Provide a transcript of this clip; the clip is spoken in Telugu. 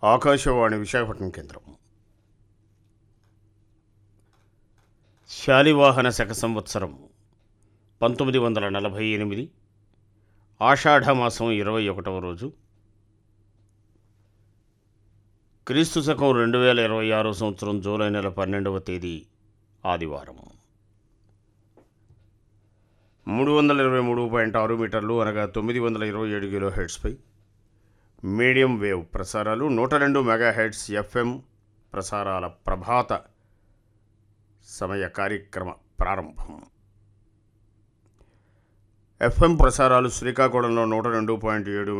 ఆకాశవాణి విశాఖపట్నం కేంద్రం శాలివాహన శక సంవత్సరం పంతొమ్మిది వందల నలభై ఎనిమిది ఆషాఢమాసం ఇరవై ఒకటవ రోజు క్రీస్తు శకం రెండు వేల ఇరవై ఆరో సంవత్సరం జూలై నెల పన్నెండవ తేదీ ఆదివారం మూడు వందల ఇరవై మూడు పాయింట్ ఆరు మీటర్లు అనగా తొమ్మిది వందల ఇరవై ఏడు కిలో హెడ్స్పై మీడియం వేవ్ ప్రసారాలు నూట రెండు మెగా హెడ్స్ ఎఫ్ఎం ప్రసారాల ప్రభాత సమయ కార్యక్రమ ప్రారంభం ఎఫ్ఎం ప్రసారాలు శ్రీకాకుళంలో నూట రెండు పాయింట్ ఏడు